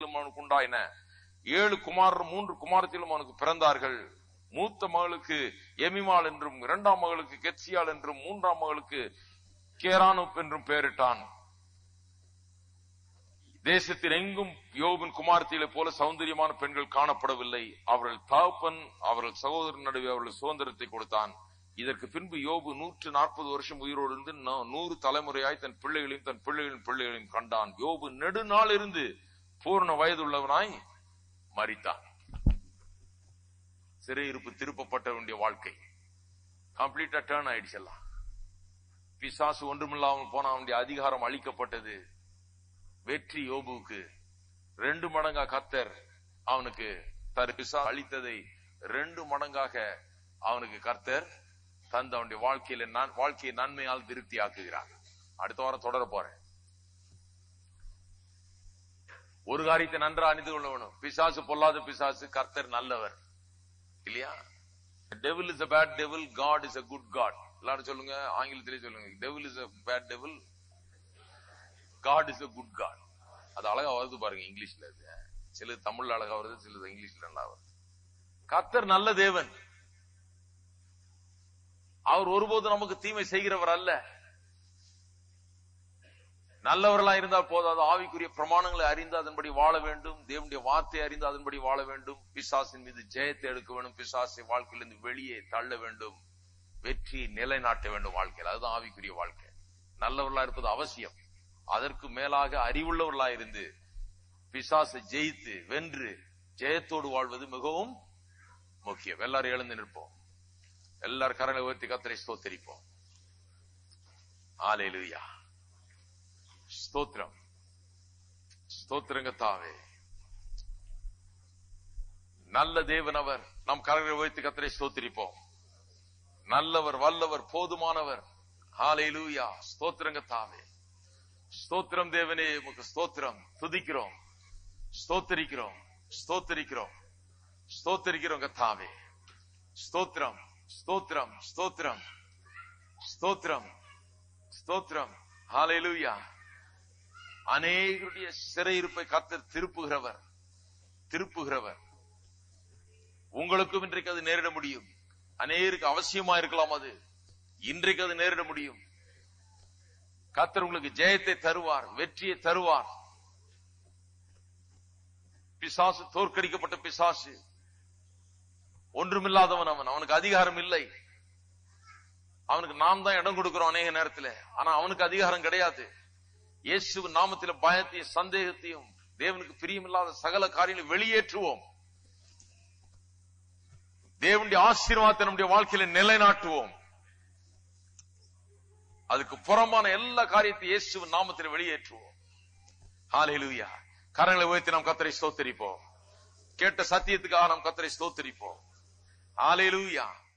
குமாரத்திலும் அவனுக்கு உண்டாயின ஏழு குமாரரும் மூன்று குமாரத்திலும் அவனுக்கு பிறந்தார்கள் மூத்த மகளுக்கு எமிமாள் என்றும் இரண்டாம் மகளுக்கு கெட்சியாள் என்றும் மூன்றாம் மகளுக்கு கேரானுப் என்றும் பெயரிட்டான் தேசத்தில் எங்கும் யோபின் குமாரத்திலே போல சௌந்தரியமான பெண்கள் காணப்படவில்லை அவர்கள் தகப்பன் அவர்கள் சகோதரன் நடுவே அவர்கள் சுதந்திரத்தை கொடுத்தான் இதற்கு பின்பு யோபு நூற்று நாற்பது வருஷம் உயிரோடு இருந்து நா- நூறு தலைமுறையாய் தன் பிள்ளைகளையும் தன் பிள்ளைகளின் பிள்ளைகளையும் கண்டான் யோபு நெடுநாள் இருந்து பூர்ண வயதுள்ளவனாய் மரித்தான் சிறையிருப்பு திருப்பப்பட்ட வேண்டிய வாழ்க்கை கம்ப்ளீட்டா டேர்ன் ஆயிடுச்சு எல்லாம் பிசாசு ஒன்றுமில்லாமல் போன அவனுடைய அதிகாரம் அளிக்கப்பட்டது வெற்றி யோபுவுக்கு ரெண்டு மடங்கா கத்தர் அவனுக்கு தரு பிசா அளித்ததை ரெண்டு மடங்காக அவனுக்கு கர்த்தர் தந்து அவனுடைய வாழ்க்கையில நான் வாழ்க்கையை நன்மையால் திருப்தி ஆக்குகிறார் அடுத்த வாரம் தொடர போறேன் ஒரு காரியத்தை நன்றா அணிந்து கொள்ள வேணும் பிசாசு பொல்லாத பிசாசு கர்த்தர் நல்லவர் இல்லையா devil is a bad devil god is a good god எல்லாரும் சொல்லுங்க ஆங்கிலத்திலே சொல்லுங்க devil is a bad devil God is a good God அது அழகா வருது பாருங்க இங்கிலீஷ்ல அது சிலது தமிழ்ல அழகா வருது சிலது இங்கிலீஷ்ல நல்லா வருது கர்த்தர் நல்ல தேவன் அவர் ஒருபோதும் நமக்கு தீமை செய்கிறவர் அல்ல நல்லவர்களா இருந்தால் போதாது ஆவிக்குரிய பிரமாணங்களை அறிந்து அதன்படி வாழ வேண்டும் தேவனுடைய வார்த்தை அறிந்து அதன்படி வாழ வேண்டும் பிசாசின் மீது ஜெயத்தை எடுக்க வேண்டும் பிசாசை வாழ்க்கையிலிருந்து வெளியே தள்ள வேண்டும் வெற்றியை நிலைநாட்ட வேண்டும் வாழ்க்கையில் அதுதான் ஆவிக்குரிய வாழ்க்கை நல்லவர்களா இருப்பது அவசியம் அதற்கு மேலாக அறிவுள்ளவர்களா இருந்து பிசாசை ஜெயித்து வென்று ஜெயத்தோடு வாழ்வது மிகவும் முக்கியம் எல்லாரும் எழுந்து நிற்போம் எல்லாரும் கரங்களை உயர்த்தி கத்தரை ஸ்தோத்தரிப்போம் ஆலேலுயா ஸ்தோத்திரம் ஸ்தோத்திரங்கத்தாவே நல்ல தேவன் அவர் நம் கரங்களை உயர்த்தி கத்தரை ஸ்தோத்திரிப்போம் நல்லவர் வல்லவர் போதுமானவர் ஹாலேலூயா ஸ்தோத்திரங்கத்தாவே ஸ்தோத்திரம் தேவனே உமக்கு ஸ்தோத்திரம் துதிக்கிறோம் ஸ்தோத்தரிக்கிறோம் ஸ்தோத்தரிக்கிறோம் ஸ்தோத்தரிக்கிறோம் கத்தாவே ஸ்தோத்திரம் ஸ்தோத்திரம் ஸ்தோத்திரம் ஸ்தோத்திரம் ஸ்தோத்திரம் ஹalleluya அநேகருடைய சிறையிருப்பை கத்தர் திருப்புகிறவர் திருப்புகிறவர் உங்களுக்கும் இன்றைக்கு அது நேரிட முடியும் அநேருக்கு அவசியமா இருக்கலாம் அது இன்றைக்கு அது நேரிட முடியும் கத்தர் உங்களுக்கு ஜெயத்தை தருவார் வெற்றியை தருவார் பிசாசு தோற்கடிக்கப்பட்ட பிசாசு ஒன்றுமில்லாதவன் அவன் அவனுக்கு அதிகாரம் இல்லை அவனுக்கு நாம் தான் இடம் கொடுக்கிறோம் அநேக நேரத்தில் ஆனா அவனுக்கு அதிகாரம் கிடையாது இயேசு நாமத்தில பயத்தையும் சந்தேகத்தையும் தேவனுக்கு பிரியமில்லாத சகல காரியங்களை வெளியேற்றுவோம் தேவனுடைய ஆசீர்வாதத்தை நம்முடைய வாழ்க்கையில நிலைநாட்டுவோம் அதுக்கு புறம்பான எல்லா காரியத்தையும் இயேசுவின் நாமத்தில் வெளியேற்றுவோம் ஹalleluya கரங்களை உயர்த்தி நாம் கத்தரை ஸ்தோத்தரிப்போம் கேட்ட சத்தியத்துக்காக நாம் கத்தரை ஸ்தோத்தரிப்போம் ஹalleluya